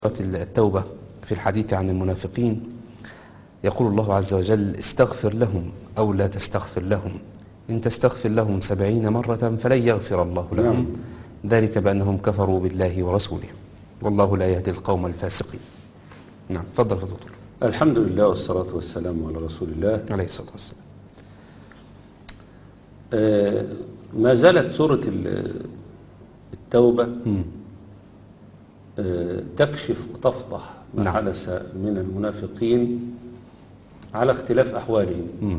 التوبة في الحديث عن المنافقين يقول الله عز وجل استغفر لهم أو لا تستغفر لهم إن تستغفر لهم سبعين مرة فلن يغفر الله لهم نعم. ذلك بأنهم كفروا بالله ورسوله والله لا يهدي القوم الفاسقين نعم تفضل فضل دكتور الحمد لله والصلاة والسلام على رسول الله عليه الصلاة والسلام آه، ما زالت سورة ال- التوبة مم. آه، تكشف وتفضح ما نعم. حدث من المنافقين على اختلاف أحوالهم مم.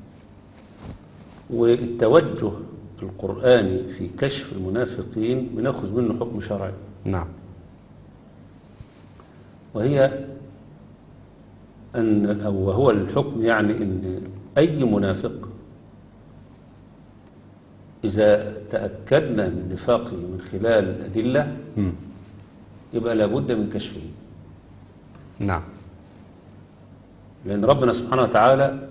والتوجه القرآني في كشف المنافقين بناخذ منه حكم شرعي نعم وهي أن أو وهو الحكم يعني أن أي منافق إذا تأكدنا من نفاقه من خلال الأدلة مم. يبقى لابد من كشفه نعم لأن ربنا سبحانه وتعالى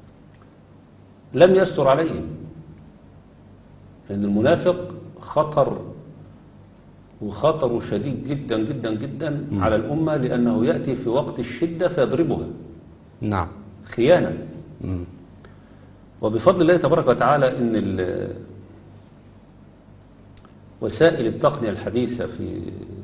لم يستر عليهم لأن المنافق خطر وخطر شديد جدا جدا جدا مم. على الأمة لأنه يأتي في وقت الشدة فيضربها نعم خيانة مم. وبفضل الله تبارك وتعالى ان ال- وسائل التقنية الحديثة في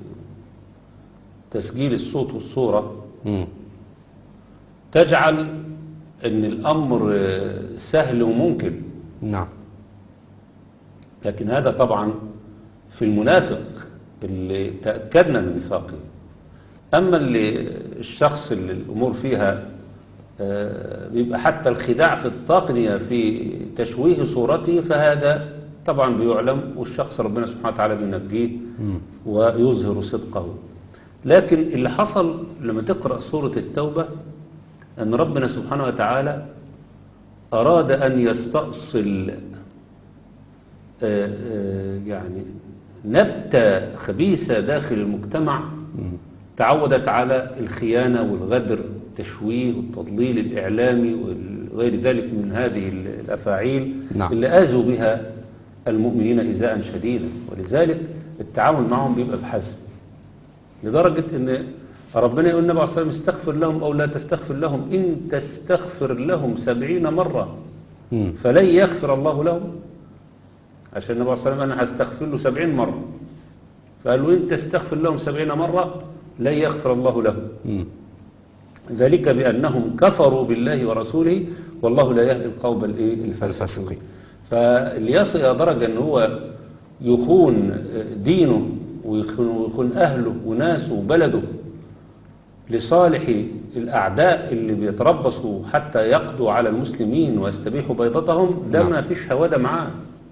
تسجيل الصوت والصورة مم. تجعل ان الامر سهل وممكن نعم لكن هذا طبعا في المنافق اللي تأكدنا من نفاقه أما اللي الشخص اللي الأمور فيها آه، بيبقى حتى الخداع في التقنية في تشويه صورته فهذا طبعا بيعلم والشخص ربنا سبحانه وتعالى بينجيه مم. ويظهر صدقه لكن اللي حصل لما تقرأ سورة التوبة أن ربنا سبحانه وتعالى أراد أن يستأصل آه، آه، يعني نبتة خبيثة داخل المجتمع مم. تعودت على الخيانة والغدر التشويه والتضليل الإعلامي وغير ذلك من هذه الأفاعيل نعم. اللي آذوا بها المؤمنين إزاء شديدا ولذلك التعامل معهم بيبقى بحزم لدرجة أن ربنا يقول النبي عليه الصلاة والسلام استغفر لهم أو لا تستغفر لهم إن تستغفر لهم سبعين مرة مم. فلن يغفر الله لهم عشان النبي عليه الصلاة والسلام أنا هستغفر له سبعين مرة فقال له إن تستغفر لهم سبعين مرة لن يغفر الله لهم مم. ذلك بأنهم كفروا بالله ورسوله والله لا يهدي القوم الإيه؟ الفاسقين فاللي يصل إلى درجة أن هو يخون دينه ويخون ويخون أهله وناسه وبلده لصالح الأعداء اللي بيتربصوا حتى يقضوا على المسلمين ويستبيحوا بيضتهم ده نعم. ما فيش هوادة معاه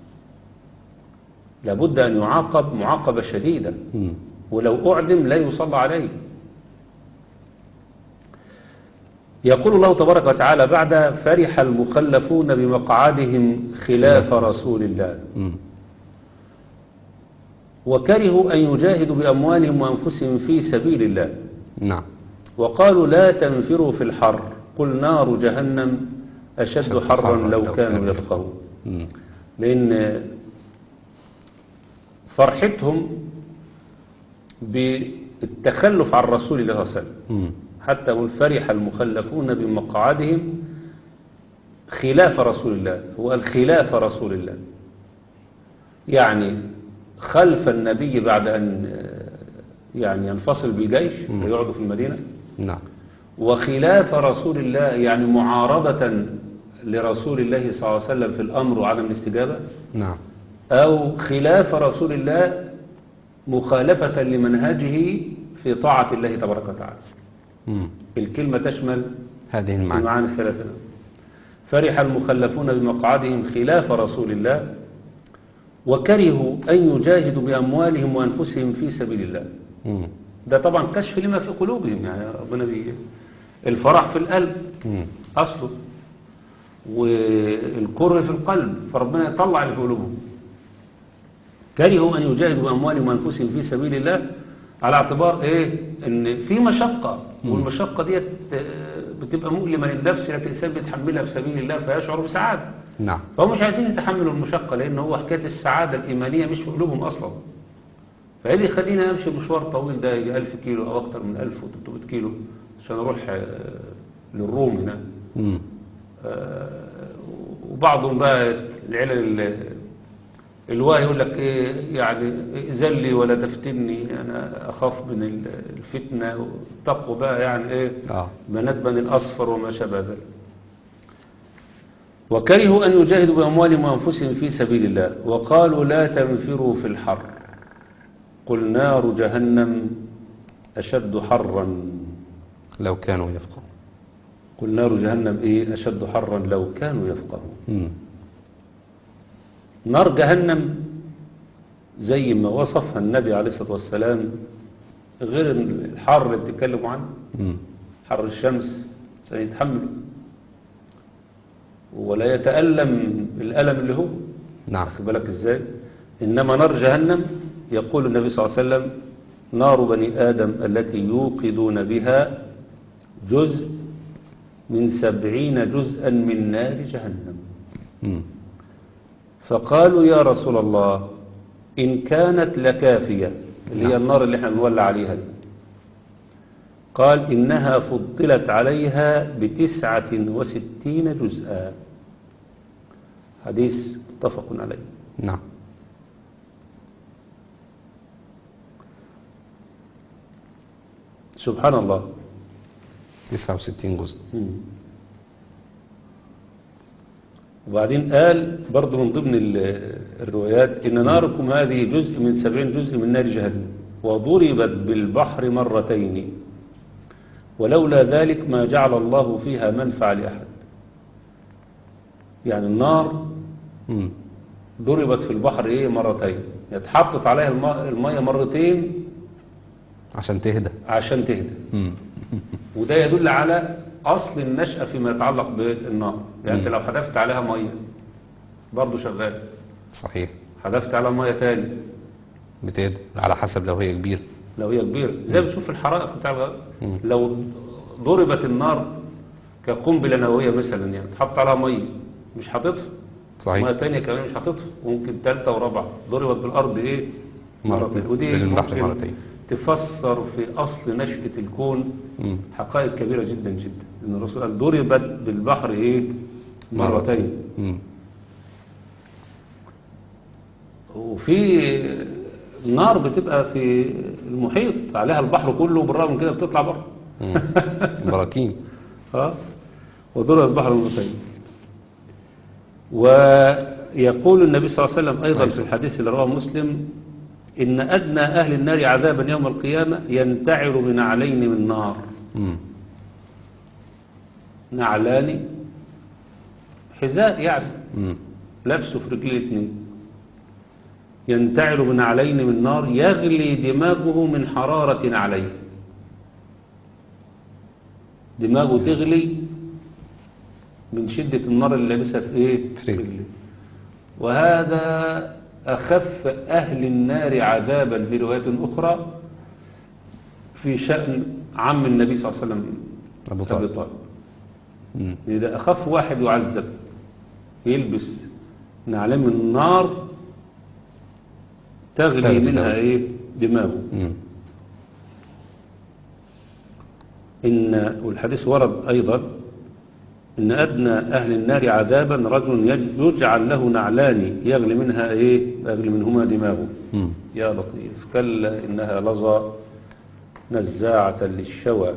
لابد أن يعاقب معاقبة شديدة مم. ولو أعدم لا يصلى عليه يقول الله تبارك وتعالى بعد فرح المخلفون بمقعدهم خلاف رسول الله مم. وكرهوا أن يجاهدوا بأموالهم وأنفسهم في سبيل الله نعم وقالوا لا تنفروا في الحر قل نار جهنم أشد أشد حرا حرا لو لو كانوا كانوا يفقهون مم. لأن فرحتهم بالتخلف عن رسول الله صلى الله عليه وسلم مم. حتى يقول فرح المخلفون بمقعدهم خلاف رسول الله هو الخلاف رسول الله يعني خلف النبي بعد أن آه، يعني ينفصل بالجيش مم. ويقعدوا في المدينة نعم وخلاف رسول الله يعني معارضة لرسول الله صلى الله عليه وسلم في الأمر وعدم الاستجابة نعم أو خلاف رسول الله مخالفة لمنهجه في طاعة الله تبارك وتعالى مم. الكلمة تشمل هذه المعاني المعاني الثلاثة فرح المخلفون بمقعدهم خلاف رسول الله وكرهوا أن يجاهدوا بأموالهم وأنفسهم في سبيل الله مم. ده طبعا كشف لما في قلوبهم يعني ربنا بي الفرح في القلب مم. أصله والكره في القلب فربنا يطلع اللي في قلوبهم كرهوا أن يجاهدوا بأموالهم وأنفسهم في سبيل الله على اعتبار إيه إن في مشقة والمشقة ديت آه، بتبقى مؤلمة للنفس لكن الإنسان بيتحملها في سبيل الله فيشعر بسعادة نعم فهم مش عايزين يتحملوا المشقة لأن هو حكاية السعادة الإيمانية مش في قلوبهم أصلا فايه اللي يخليني امشي مشوار طويل ده يجي 1000 كيلو او اكتر من 1300 كيلو عشان اروح آه، للروم هنا مم. آه، وبعضهم بقى العلل ال- الواهي يقول لك ايه يعني ائذن لي ولا تفتني انا اخاف من ال- الفتنه واتقوا بقى يعني ايه اه بنات بني الأصفر وما شابه ذلك وكرهوا أن يجاهدوا بأموالهم وأنفسهم في سبيل الله وقالوا لا تنفروا في الحر قل نار جهنم أشد حرا لو كانوا يفقهون قل نار جهنم إيه أشد حرا لو كانوا يفقهون مم. نار جهنم زي ما وصفها النبي عليه الصلاة والسلام غير الحر اللي بتتكلموا عنه مم. حر الشمس سيتحمله ولا يتألم الألم اللي هو نعم واخد بالك ازاي إنما نار جهنم يقول النبي صلى الله عليه وسلم نار بني آدم التي يوقدون بها جزء من سبعين جزءا من نار جهنم مم. فقالوا يا رسول الله إن كانت لكافية اللي هي النار اللي احنا بنولع عليها دي قال إنها فضلت عليها بتسعة وستين جزءا حديث متفق عليه نعم سبحان الله 69 جزء مم. وبعدين قال برضو من ضمن ال- الروايات إن ناركم هذه جزء من سبعين جزء من نار جهنم وضربت بالبحر مرتين ولولا ذلك ما جعل الله فيها منفع لأحد يعني النار مم. ضربت في البحر ايه مرتين اتحطت عليها الم- المية مرتين عشان تهدى عشان تهدى مم. وده يدل على أصل النشأة فيما يتعلق بالنار يعني أنت لو حذفت عليها مية برضه شغال صحيح حذفت عليها مية تاني بتهدى على حسب لو هي كبيرة لو هي كبيرة زي ما بتشوف الحرائق بتاع الغاز مم. لو ضربت النار كقنبلة نووية مثلا يعني تحط عليها مية مش هتطفي صحيح مية تانية كمان مش هتطفي ممكن تالتة ورابعة ضربت بالأرض إيه مرة. مرتين ودي بالبحر ممكن مرتين. تفسر في أصل نشأة الكون مم. حقائق كبيرة جدا جدا إن الرسول قال ضربت بالبحر إيه مرتين مم. وفي نار بتبقى في المحيط عليها البحر كله وبالرغم من كده بتطلع بره مم. براكين ها وضرب البحر مرتين ويقول النبي صلى الله عليه وسلم أيضا في الحديث اللي رواه مسلم إن أدنى أهل النار عذابا يوم القيامة ينتعر بنعلين من نار مم. نعلان حذاء يعني مم. لابسه في رجليه الاثنين ينتعل بنعلين من نار يغلي دماغه من حرارة نعليه دماغه تغلي من شدة النار اللي لابسها في ايه في رجله. رجله. وهذا أخف أهل النار عذابا في رواية أخرى في شأن عم النبي صلى الله عليه وسلم أبو طالب. أبي طالب مم. إذا أخف واحد يعذب يلبس نعلم من النار تغلي تغلي منها دماغه. إيه دماغه مم. إن والحديث ورد أيضا إن أدنى أهل النار عذابا رجل يج- يجعل له نعلان يغلي منها إيه يغلي منهما دماغه مم. يا لطيف كلا إنها لظى نزاعة للشوى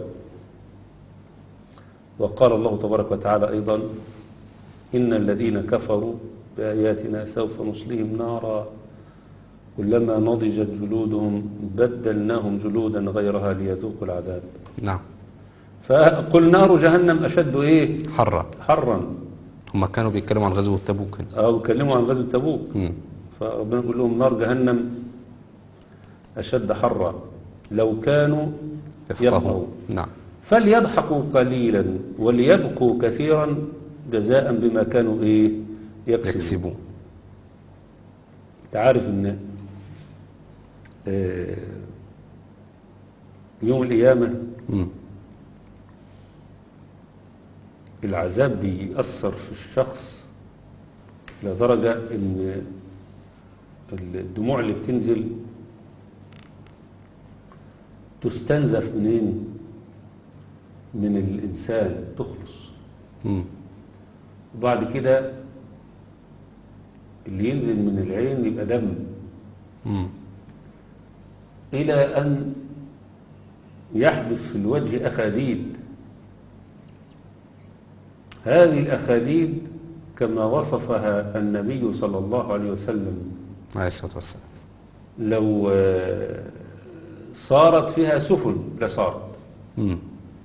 وقال الله تبارك وتعالى أيضا إن الذين كفروا بآياتنا سوف نصليهم نارا كلما نضجت جلودهم بدلناهم جلودا غيرها ليذوقوا العذاب نعم فقل نار جهنم أشد إيه حرة حرا هم كانوا بيتكلموا عن غزوة تبوك هنا. أو كلموا عن غزوة تبوك مم. فربنا يقول لهم نار جهنم أشد حرا لو كانوا يفقهوا يفقهوا نعم فليضحكوا قليلا وليبكوا كثيرا جزاء بما كانوا ايه يكسبون يكسبون انت عارف ان آه، يوم القيامة مم. العذاب بيأثر في الشخص لدرجة ان الدموع اللي بتنزل تستنزف منين من الإنسان تخلص مم. وبعد كده اللي ينزل من العين يبقى دم مم. إلى أن يحدث في الوجه أخاديد هذه الأخاديد كما وصفها النبي صلى الله عليه وسلم عليه الصلاة والسلام لو آه، صارت فيها سفن لصارت مم.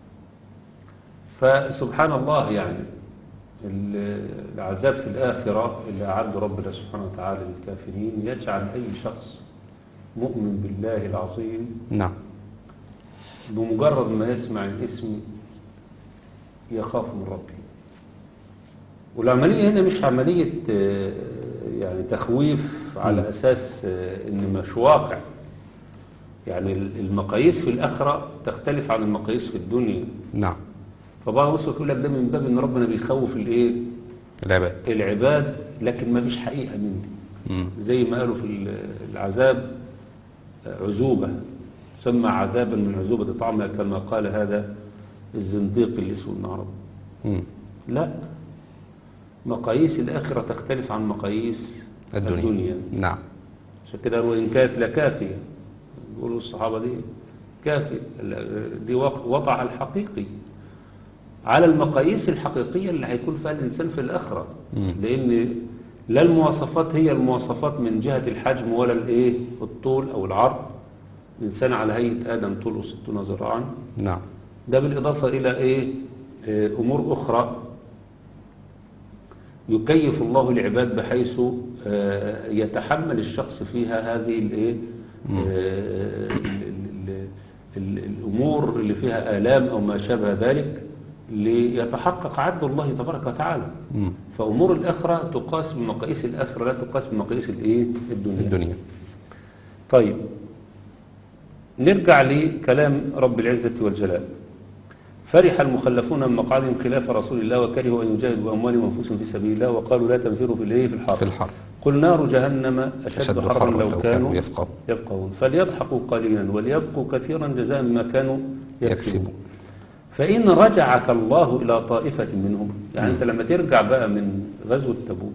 فسبحان الله يعني ال- العذاب في الآخرة اللي أعد ربنا سبحانه وتعالى للكافرين يجعل أي شخص مؤمن بالله العظيم نعم بمجرد ما يسمع الاسم يخاف من ربه والعملية هنا مش عملية آه، يعني تخويف على أساس آه، إن مش واقع يعني المقاييس في الآخرة تختلف عن المقاييس في الدنيا نعم فبعض الناس يقول لك ده من باب إن ربنا بيخوف الإيه العباد العباد لكن ما فيش حقيقة منه مم. زي ما قالوا في العذاب عزوبة سمى عذابا من عزوبة طعمها كما قال هذا الزنديق اللي اسمه ابن عربي مم. لا مقاييس الآخرة تختلف عن مقاييس الدنيا. الدنيا نعم عشان كده قالوا إن كانت لكافية يقولوا الصحابة دي كافية دي وق- وضعها الحقيقي على المقاييس الحقيقية اللي هيكون فيها الإنسان في الآخرة مم. لأن لا المواصفات هي المواصفات من جهة الحجم ولا الإيه الطول أو العرض الإنسان على هيئة آدم طوله ستون ذراعا نعم ده بالإضافة إلى إيه آه، أمور أخرى يكيف الله العباد بحيث آه، يتحمل الشخص فيها هذه الإيه مم. آه، ال- ال- ال- الأمور اللي فيها آلام أو ما شابه ذلك ليتحقق عدل الله تبارك وتعالى مم. فأمور الآخرة تقاس بمقاييس الآخرة لا تقاس بمقاييس الإيه الدنيا الدنيا طيب نرجع لكلام رب العزة والجلال فرح المخلفون من مقعدهم خلاف رسول الله وكرهوا أن يجاهدوا بأموالهم وأنفسهم في سبيل الله وقالوا لا تنفروا في الإيه في الحر في الحر قل نار جهنم أشد, أشد حرا حرا لو, لو كانوا كانوا يفقهون. يفقهون فليضحكوا قليلا وليبقوا كثيرا جزاء ما كانوا يكسبون يكسبون. فإن رجعك الله إلى طائفة منهم يعني أنت لما ترجع بقى من غزوة تبوك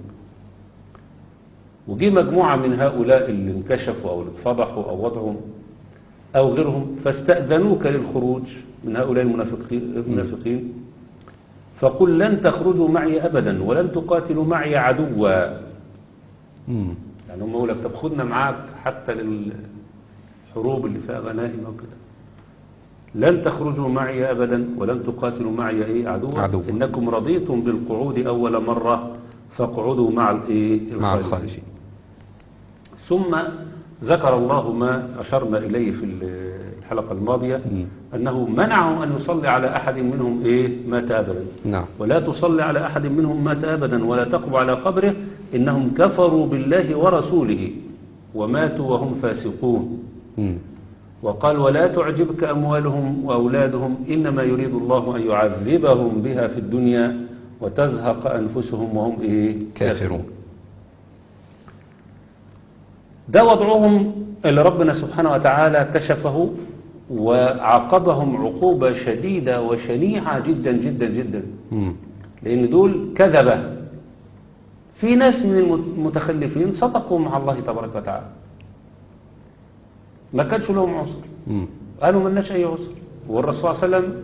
وجي مجموعة من هؤلاء اللي انكشفوا أو اللي اتفضحوا أو وضعهم أو غيرهم فاستأذنوك للخروج من هؤلاء المنافقين المنافقين فقل لن تخرجوا معي أبدا ولن تقاتلوا معي عدوا مم. يعني هم يقول لك طب خدنا معاك حتى للحروب اللي فيها غنائم او كده لن تخرجوا معي ابدا ولن تقاتلوا معي ايه عدوا عدوا. انكم رضيتم بالقعود اول مره فاقعدوا مع الايه مع الخالفين. الخالفين ثم ذكر الله ما اشرنا اليه في الحلقه الماضيه مم. انه منعهم ان يصلي على احد منهم ايه مات ابدا نعم ولا تصلي على أحد منهم مات أبدا ولا تقم على قبره إنهم كفروا بالله ورسوله وماتوا وهم فاسقون مم. وقال ولا تعجبك أموالهم وأولادهم إنما يريد الله أن يعذبهم بها في الدنيا وتزهق أنفسهم وهم إيه كافرون ده وضعهم اللي ربنا سبحانه وتعالى كشفه وعاقبهم عقوبة شديدة وشنيعة جدا جدا جدا مم. لأن دول كذبة في ناس من المتخلفين صدقوا مع الله تبارك وتعالى ما كانش لهم عذر مم. قالوا ما لناش أي عذر والرسول صلى الله عليه وسلم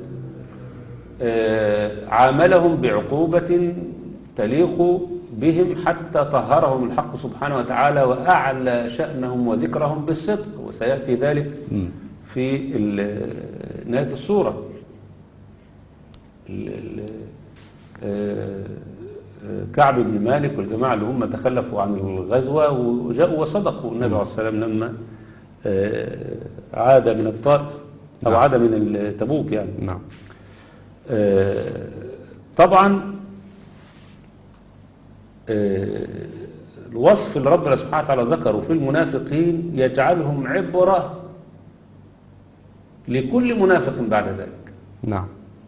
آه، عاملهم بعقوبة تليق بهم حتى طهرهم الحق سبحانه وتعالى وأعلى شأنهم وذكرهم بالصدق وسيأتي ذلك مم. في ال- نهاية السورة ال- ال- آه، آه، كعب بن مالك والجماعة اللي هم تخلفوا عن الغزوة وجاءوا وصدقوا النبي عليه الصلاة والسلام لما آه، عاد من الطائف أو نعم. عاد من تبوك يعني نعم آه، طبعا آه، الوصف اللي ربنا سبحانه وتعالى ذكره في المنافقين يجعلهم عبرة لكل منافق بعد ذلك نعم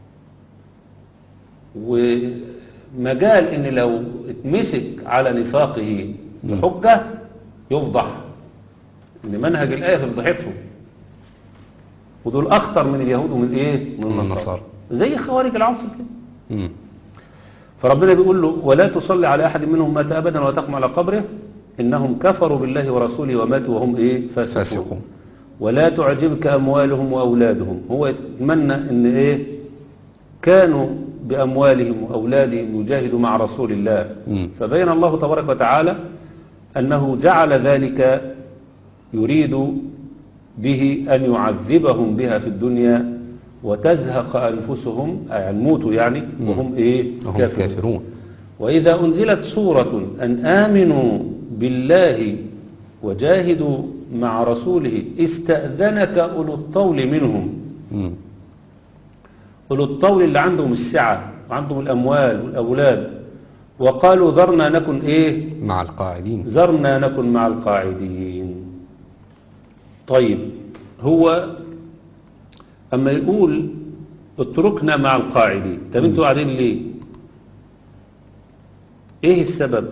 ومجال ان لو اتمسك على نفاقه بحجة يفضح ان منهج الآية في فضحتهم ودول اخطر من اليهود ومن ايه من النصارى. زي خوارج العصر كده مم. فربنا بيقول له ولا تصلي على احد منهم مات ابدا ولا تقم على قبره انهم كفروا بالله ورسوله وماتوا وهم ايه فاسقون فاسقون. ولا تعجبك اموالهم واولادهم هو يتمنى ان ايه كانوا باموالهم واولادهم يجاهدوا مع رسول الله مم. فبين الله تبارك وتعالى انه جعل ذلك يريد به ان يعذبهم بها في الدنيا وتزهق انفسهم اي يموتوا يعني وهم ايه وهم كافرون وإذا أنزلت سورة أن آمنوا بالله وجاهدوا مع رسوله استأذنك أولو الطول منهم مم. أولو الطول اللي عندهم السعة وعندهم الأموال والأولاد وقالوا ذرنا نكن إيه مع القاعدين ذرنا نكن مع القاعدين طيب هو أما يقول اتركنا مع القاعدين طب انتوا قاعدين ليه ايه السبب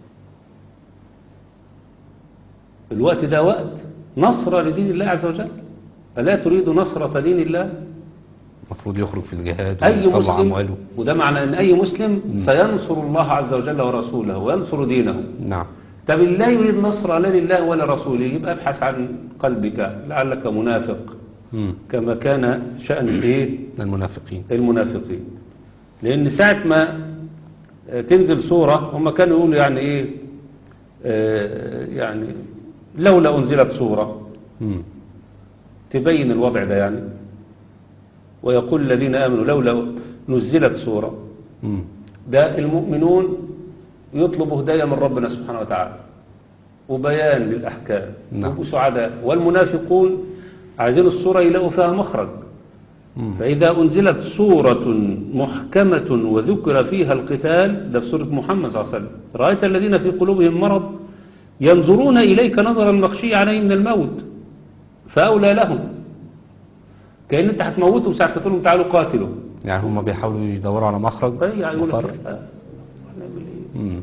الوقت ده وقت نصر لدين الله عز وجل ألا تريد نصرة دين الله المفروض يخرج في الجهاد أي ويطلع مسلم أمواله وده معنى أن أي مسلم سينصر الله عز وجل ورسوله وينصر دينه نعم طب لا يريد نصر لا لله ولا رسوله يبقى ابحث عن قلبك لعلك منافق مم. كما كان شأن الايه المنافقين المنافقين لأن ساعة ما آه، تنزل سورة هم كانوا يقولوا يعني ايه آه، يعني لولا أنزلت سورة مم. تبين الوضع ده يعني ويقول الذين آمنوا لولا نزلت سورة مم. ده المؤمنون يطلبوا هداية من ربنا سبحانه وتعالى وبيان للأحكام نعم. ويبقوا سعداء والمنافقون عايزين الصورة يلاقوا فيها مخرج مم. فإذا أنزلت سورة محكمة وذكر فيها القتال ده في سورة محمد صلى الله عليه وسلم رأيت الذين في قلوبهم مرض ينظرون إليك نظر المخشي عليه من الموت فأولى لهم كأن أنت هتموتهم ساعة ما تقول لهم تعالوا قاتلوا يعني هم بيحاولوا يدوروا على مخرج أي يقول لك مفر آه، هنعمل إيه مم.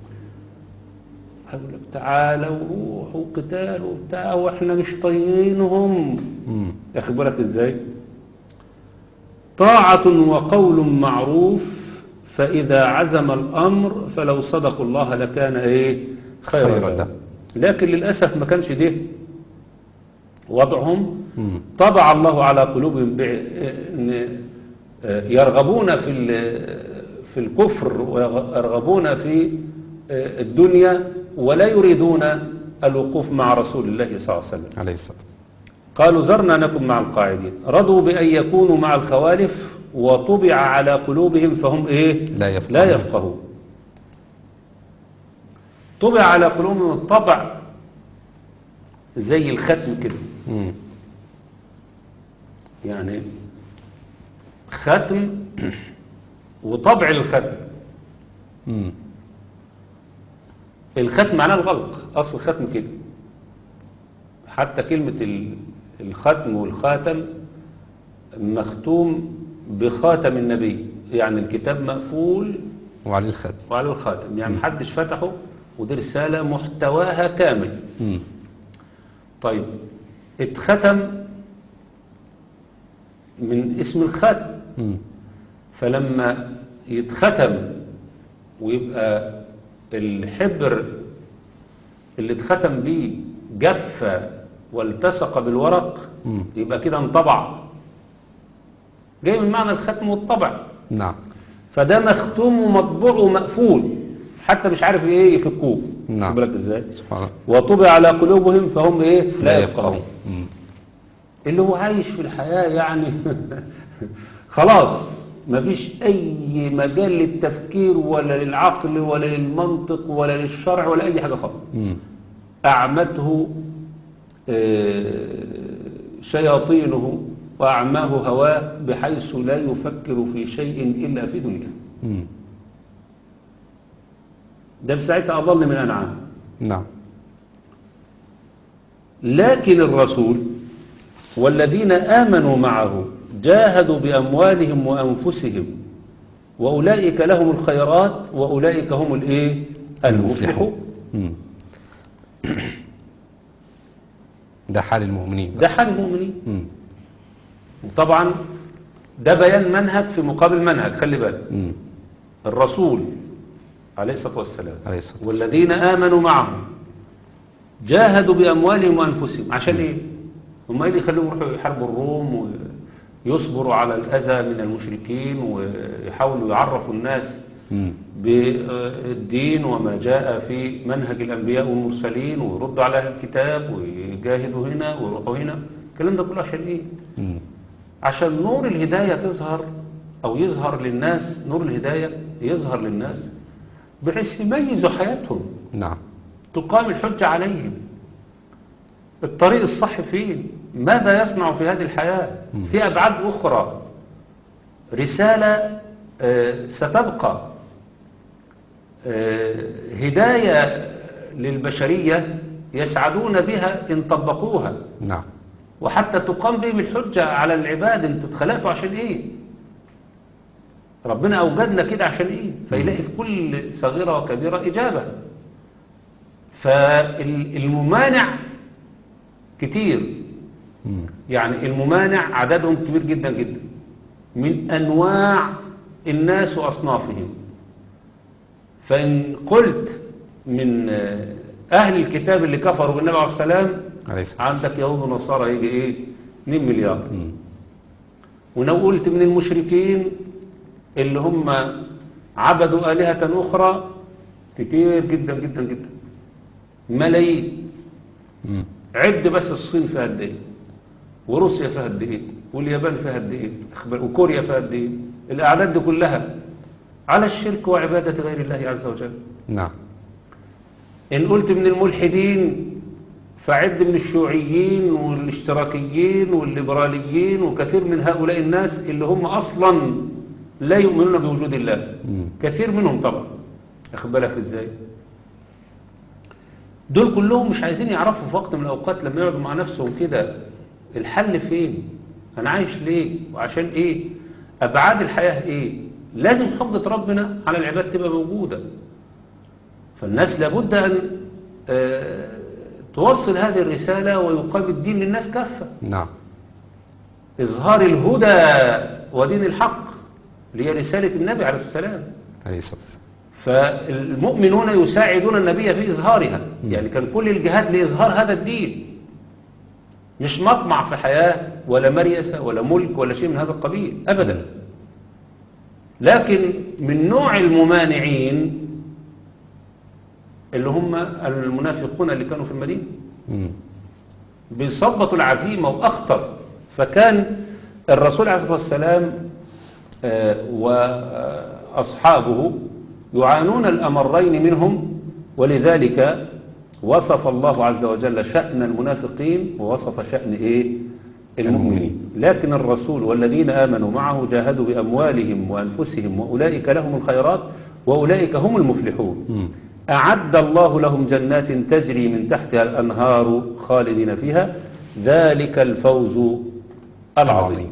هيقول لك تعالوا وروحوا قتال وبتاع واحنا مش طايقينهم مم. ياخد بالك ازاي طاعة وقول معروف فإذا عزم الأمر فلو صدقوا الله لكان إيه خيرا خيرا لهم لهم. لكن للأسف ما كانش ده وضعهم مم. طبع الله على قلوبهم بع- إن يرغبون في ال- في الكفر ويرغبون في الدنيا ولا يريدون الوقوف مع رسول الله صلى الله عليه وسلم عليه الصلاة والسلام قالوا ذرنا نكن مع القاعدين رضوا بأن يكونوا مع الخوالف وطبع على قلوبهم فهم إيه لا يفقهون. لا يفقهون طبع على قلوبهم الطبع زي الختم كده مم. يعني ختم وطبع الختم مم. الختم معناه الغلق أصل الختم كده حتى كلمة ال- الختم والخاتم مختوم بخاتم النبي يعني الكتاب مقفول وعليه الخد وعلى الخاتم يعني محدش فتحه ودي رسالة محتواها كامل مم. طيب اتختم من اسم الخاتم مم. فلما يتختم ويبقى الحبر اللي اتختم بيه جف والتصق بالورق مم. يبقى كده انطبع جاي من معنى الختم والطبع نعم فده مختوم ومطبوع ومقفول حتى مش عارف ايه يفكوه نعم. خد بالك ازاي سبحان الله وطبع على قلوبهم فهم ايه لا يفقهون مم. اللي هو عايش في الحياة يعني خلاص مفيش أي مجال للتفكير ولا للعقل ولا للمنطق ولا للشرع ولا أي حاجة خالص مم. أعمته آه، شياطينه وأعماه هواه بحيث لا يفكر في شيء إلا في دنياه مم. ده بساعتها أضل من الأنعام نعم لكن الرسول والذين آمنوا معه جاهدوا بأموالهم وأنفسهم وأولئك لهم الخيرات وأولئك هم الإيه المفلحون مم. ده حال المؤمنين ده حال المؤمنين مم. وطبعا ده بيان منهج في مقابل منهج خلي بالك مم. الرسول عليه الصلاة والسلام عليه الصلاة والسلام والذين آمنوا معه جاهدوا بأموالهم وأنفسهم عشان إيه؟ هم إيه اللي يخليهم يروحوا يحاربوا الروم ويصبروا على الأذى من المشركين ويحاولوا يعرفوا الناس مم. بالدين وما جاء في منهج الأنبياء والمرسلين ويردوا على أهل الكتاب ويجاهدوا هنا ويروحوا هنا الكلام ده كله عشان إيه؟ مم. عشان نور الهداية تظهر أو يظهر للناس نور الهداية يظهر للناس بحيث يميزوا حياتهم نعم تقام الحجة عليهم الطريق الصح فين ماذا يصنع في هذه الحياة مم. في أبعاد أخرى رسالة آه، ستبقى آه، هداية للبشرية يسعدون بها إن طبقوها نعم وحتى تقام بهم الحجة على العباد انتوا اتخلقتوا عشان ايه ربنا اوجدنا كده عشان ايه فيلاقي في كل صغيرة وكبيرة اجابة فالممانع كتير مم. يعني الممانع عددهم كبير جدا جدا من انواع الناس واصنافهم فان قلت من آه، اهل الكتاب اللي كفروا بالنبي عليه السلام عليه الصلاة والسلام عندك يهود ونصارى يجي ايه 2 مليار مم. ولو قلت من المشركين اللي هم عبدوا آلهة أخرى كتير جدا جدا جدا ملايين مم. عد بس الصين فيها قد ايه وروسيا فيها قد ايه واليابان فيها قد ايه أخبر- وكوريا فيها قد ايه الأعداد دي كلها على الشرك وعبادة غير الله عز وجل نعم إن قلت من الملحدين فعد من الشيوعيين والاشتراكيين والليبراليين وكثير من هؤلاء الناس اللي هم أصلا لا يؤمنون بوجود الله مم. كثير منهم طبعا أخد بالك إزاي دول كلهم مش عايزين يعرفوا في وقت من الأوقات لما يقعدوا مع نفسهم كده الحل فين أنا عايش ليه وعشان إيه أبعاد الحياة إيه لازم حجة ربنا على العباد تبقى موجودة فالناس لابد أن آه، توصل هذه الرسالة ويقام الدين للناس كافة نعم إظهار الهدى ودين الحق اللي هي رسالة النبي عليه السلام عليه الصلاة والسلام فالمؤمنون يساعدون النبي في إظهارها مم. يعني كان كل الجهاد لإظهار هذا الدين مش مطمع في حياة ولا مريسة ولا ملك ولا شيء من هذا القبيل أبدا لكن من نوع الممانعين اللي هم المنافقون اللي كانوا في المدينة مم. بيثبطوا العزيمة وأخطر فكان الرسول عليه الصلاة والسلام آه، وأصحابه يعانون الأمرين منهم ولذلك وصف الله عز وجل شأن المنافقين ووصف شأن إيه المؤمنين لكن الرسول والذين آمنوا معه جاهدوا بأموالهم وأنفسهم وأولئك لهم الخيرات وأولئك هم المفلحون مم. أعد الله لهم جنات تجري من تحتها الأنهار خالدين فيها ذلك الفوز العظيم العظيم.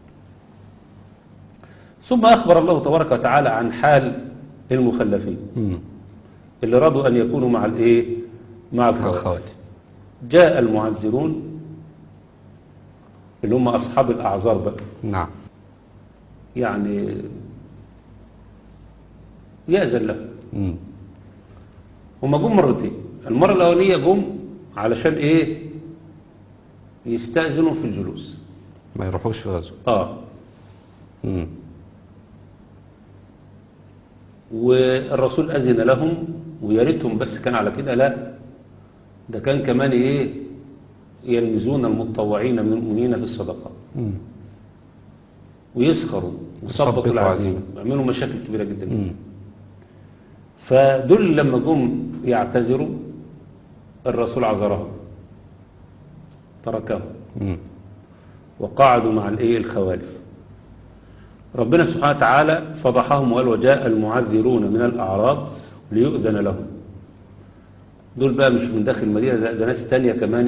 ثم أخبر الله تبارك وتعالى عن حال المخلفين مم. اللي رضوا أن يكونوا مع الإيه مع الخوارج الخوارج جاء المعذرون اللي هم أصحاب الأعذار بقى نعم يعني يأذن لهم مم. هما جم مرتين المرة الأولانية جم علشان إيه يستأذنوا في الجلوس ما يروحوش في غزو آه مم. والرسول أذن لهم ويا ريتهم بس كان على كده لا ده كان كمان إيه يلمزون المتطوعين من المؤمنين في الصدقات مم. ويسخروا ويثبطوا يثبطوا العزيمة عزيمة. ويعملوا مشاكل كبيرة جدا مم. فدول لما جم يعتذروا الرسول عذرهم تركهم مم. وقعدوا مع الايه الخوالف ربنا سبحانه وتعالى فضحهم وقال وجاء المعذرون من الأعراب ليؤذن لهم دول بقى مش من داخل المدينة ده, ده ناس تانية كمان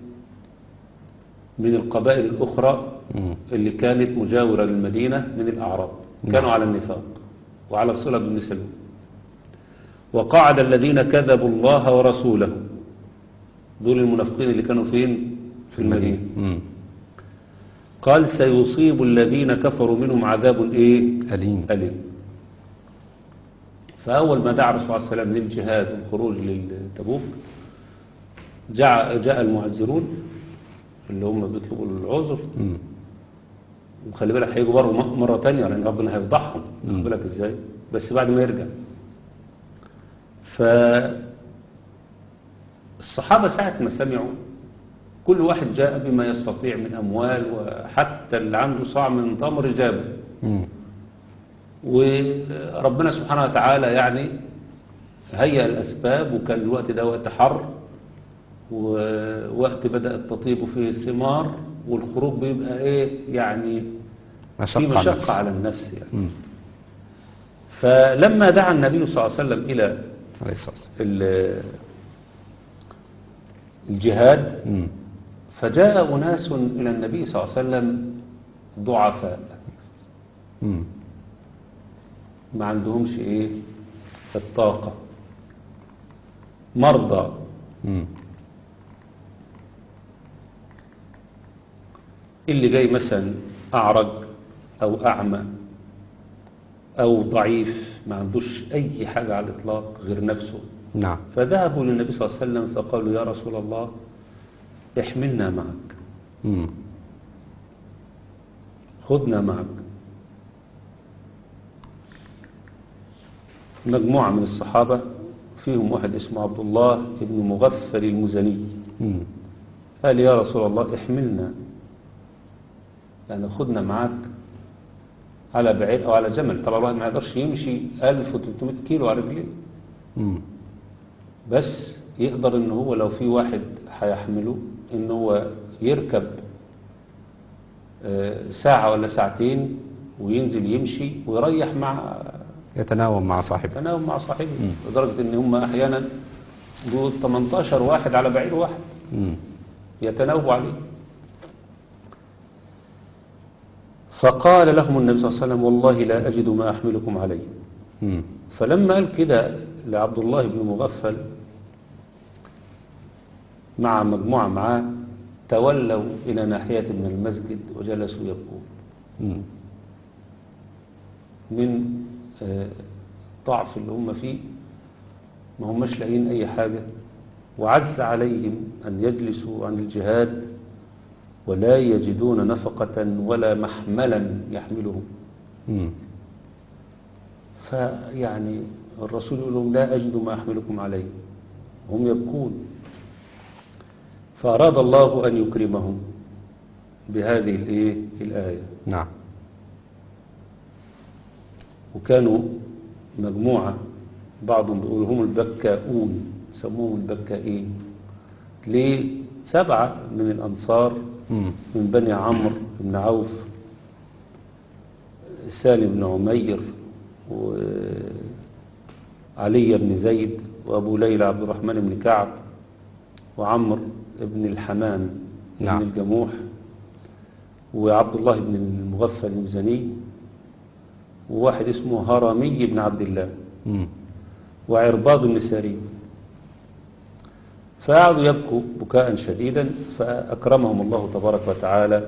من القبائل الأخرى مم. اللي كانت مجاورة للمدينة من الأعراب كانوا نعم. على النفاق وعلى الصلة بن سلول وقعد الذين كذبوا الله قال سيصيب الذين كفروا منهم عذاب ايه أليم أليم فأول ما دعا الرسول صلى الله عليه وسلم للجهاد والخروج لتبوك جاء, جاء المعذرون اللي هم بيطلبوا العذر مم. وخلي بالك هيجوا برضه م- مرة تانية لأن ربنا هيفضحهم مم. خلي بالك ازاي بس بعد ما يرجع ف الصحابة ساعة ما سمعوا كل واحد جاء بما يستطيع من أموال وحتى اللي عنده صاع من تمر جابه مم. وربنا سبحانه وتعالى يعني هيأ الأسباب وكان الوقت ده وقت حر ووقت بدأت تطيب فيه الثمار والخروج بيبقى ايه يعني في مشقة على النفس. مشقة على النفس يعني مم. فلما دعا النبي صلى الله عليه وسلم إلى عليه الصلاة والسلام ال- الجهاد مم. فجاء أناس إلى النبي صلى الله عليه وسلم ضعفاء مم. ما عندهمش ايه الطاقة مرضى مم. اللي جاي مثلا أعرج أو أعمى أو ضعيف ما عندوش أي حاجة على الإطلاق غير نفسه نعم فذهبوا للنبي صلى الله عليه وسلم فقالوا يا رسول الله احملنا معك مم. خذنا معك مجموعة من الصحابة فيهم واحد اسمه عبد الله بن مغفل المزني مم. قال يا رسول الله احملنا يعني خدنا معاك على بعير أو على جمل طبعا الواحد ما يقدرش يمشي 1300 كيلو على رجليه مم. بس يقدر ان هو لو في واحد هيحمله ان هو يركب آه، ساعة ولا ساعتين وينزل يمشي ويريح مع يتناوم مع صاحبه تناوم مع صاحبه مم. لدرجة ان هم احيانا بيقول 18 واحد على بعير واحد مم. يتناوبوا عليه فقال لهم النبي صلى الله عليه وسلم والله لا أجد ما أحملكم عليه مم. فلما قال كده لعبد الله بن مغفل مع مجموعة معاه تولوا إلى ناحية من المسجد وجلسوا يبكون مم. من آه، ضعف اللي هم فيه ما هماش لاقيين أي حاجة وعز عليهم أن يجلسوا عن الجهاد ولا يجدون نفقة ولا محملا يحملهم مم. فيعني الرسول يقول لهم لا أجد ما أحملكم عليه هم يبكون فأراد الله أن يكرمهم بهذه الإيه الآية نعم وكانوا مجموعة بعضهم بيقولوا هم البكاؤون سموهم البكائين ليه سبعة من الأنصار مم. من بني عمرو بن عوف سالم بن عمير وعلي بن زيد وأبو ليلى عبد الرحمن بن كعب وعمرو بن الحمام نعم. بن الجموح وعبد الله بن المغفل المزني وواحد اسمه هرمي بن عبد الله مم. وعرباض بن ساري فقعدوا يبكوا بكاء شديدا فأكرمهم الله تبارك وتعالى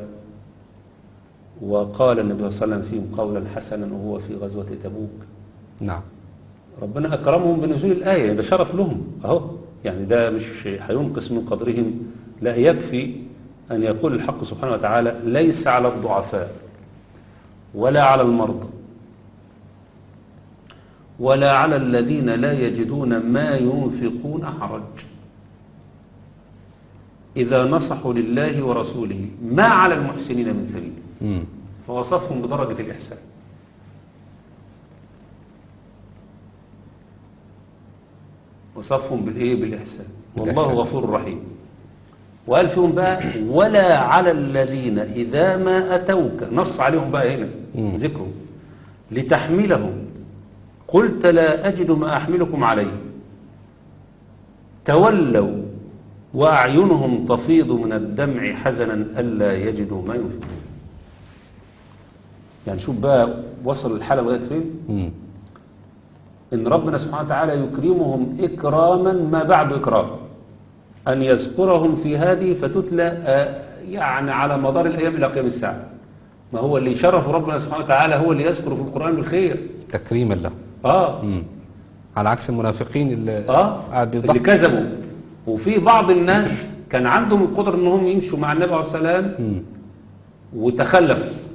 وقال النبي صلى الله عليه وسلم فيهم قولا حسنا وهو في غزوة تبوك نعم ربنا أكرمهم بنزول الآية ده شرف لهم أهو يعني ده مش هينقص من قدرهم لا يكفي أن يقول الحق سبحانه وتعالى ليس على الضعفاء ولا على المرضى ولا على الذين لا يجدون ما ينفقون حرج إذا نصحوا لله ورسوله ما على المحسنين من سبيل مم. فوصفهم بدرجة الإحسان وصفهم بالإيه بالإحسان والله بالإحسان. غفور رحيم وقال فيهم بقى ولا على الذين إذا ما أتوك نص عليهم بقى هنا مم. ذكرهم لتحملهم قلت لا أجد ما أحملكم عليه تولوا وأعينهم تفيض من الدمع حزنا ألا يجدوا ما ينفقون يعني شوف بقى وصل الحالة لغاية فين مم. إن ربنا سبحانه وتعالى يكرمهم إكراما ما بعد إكرام أن يذكرهم في هذه فتتلى آه، يعني على مدار الأيام إلى قيام الساعة ما هو اللي شرف ربنا سبحانه وتعالى هو اللي يذكر في القرآن بالخير تكريما له آه مم. على عكس المنافقين اللي اه قاعد اللي بيضحك كذبوا وفي بعض الناس كان عندهم القدرة انهم يمشوا مع النبي عليه السلام مم. وتخلف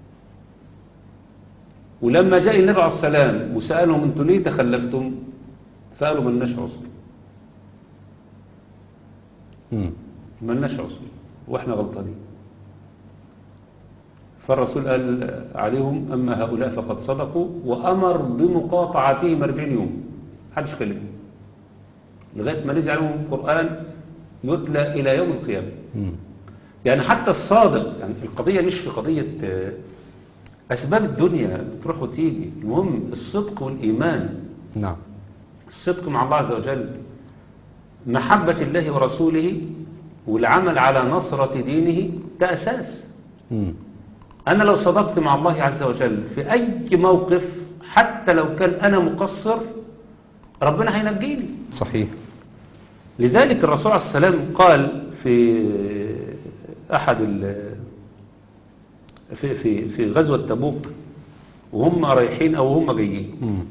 ولما جاء النبي عليه السلام وسألهم انتوا ليه تخلفتم فقالوا ملناش عذر مم. ملناش عذر واحنا غلطانين فالرسول قال عليهم اما هؤلاء فقد صدقوا وامر بمقاطعتهم 40 يوم محدش كلمه لغايه ما نزل عليهم القران يتلى الى يوم القيامه مم. يعني حتى الصادق يعني القضية مش في قضية آه، أسباب الدنيا بتروح وتيجي المهم الصدق والإيمان نعم الصدق مع الله عز وجل محبة الله ورسوله والعمل على نصرة دينه ده أساس مم. أنا لو صدقت مع الله عز وجل في أي موقف حتى لو كان أنا مقصر ربنا هينجيني صحيح لذلك الرسول عليه السلام قال في أحد ال في في في غزوة تبوك وهم رايحين أو هم جايين مم.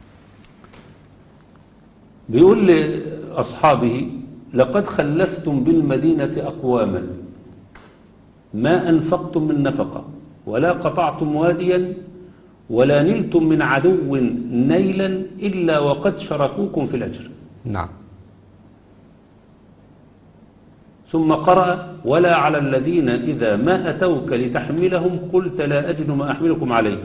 بيقول لأصحابه لقد خلفتم بالمدينة أقواما ما أنفقتم من نفقة ولا قطعتم واديا ولا نلتم من عدو نيلا إلا وقد شركوكم في الأجر نعم ثم قرأ ولا على الذين إذا ما أتوك لتحملهم قلت لا أجد ما أحملكم عليه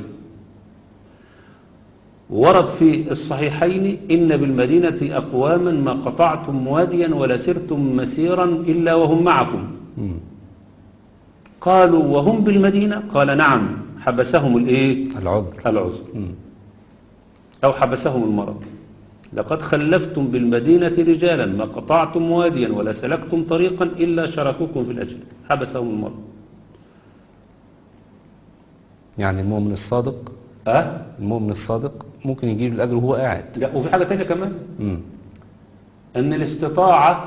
ورد في الصحيحين إن بالمدينة أقواما ما قطعتم واديا ولا سرتم مسيرا إلا وهم معكم مم. قالوا وهم بالمدينة قال نعم حبسهم الإيه العذر العذر مم. أو حبسهم المرض لقد خلفتم بالمدينة رجالا ما قطعتم واديا ولا سلكتم طريقا إلا شركوكم في الأجر حبسهم المرض يعني المؤمن الصادق أه؟ المؤمن الصادق ممكن يجيب الأجر وهو قاعد لا وفي حاجة تانية كمان مم. أن الاستطاعة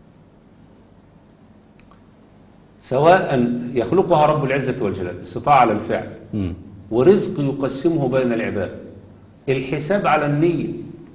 سواء يخلقها رب العزة والجلال استطاعة على الفعل مم. ورزق يقسمه بين العباد الحساب على النية